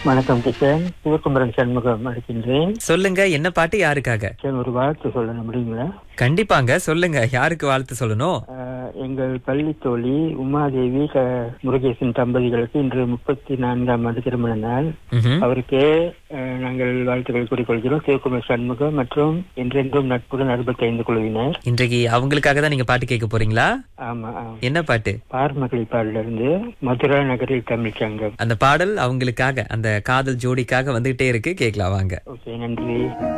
வணக்கம் கிஷன் சிவகுமரன் சண்முகம் அழைக்கின்றேன் சொல்லுங்க என்ன பாட்டு யாருக்காக கிஷன் ஒரு வாழ்த்து சொல்ல முடியுங்களா கண்டிப்பாங்க சொல்லுங்க யாருக்கு வாழ்த்து சொல்லணும் ஆஹ், எங்கள் பள்ளி தோழி உமாதேவி க- முருகேசன் தம்பதிகளுக்கு இன்று முப்பத்தி நான்காம் ஆண்டு திருமண நாள் ம்ஹும். அவருக்கு ஆஹ், நாங்கள் வாழ்த்துக்கள் கூறிக்கொள்கிறோம் சிவகுமார் சண்முகம் மற்றும் என்றென்றும் நட்புடன் அறுபத்தைந்து குழுவினர் இன்றைக்கு அவங்களுக்காக தான் நீங்க பாட்டு கேட்க போறீங்களா ஆமா ஆமா என்ன பாட்டு பார்மகளி பாடலிருந்து மதுரா நகரில் தமிழ் சங்கம் அந்த பாடல் அவங்களுக்காக அந்த காதல் ஜோடிக்காக வந்துகிட்டே இருக்கு கேட்கலாம் வாங்க ஓகே நன்றி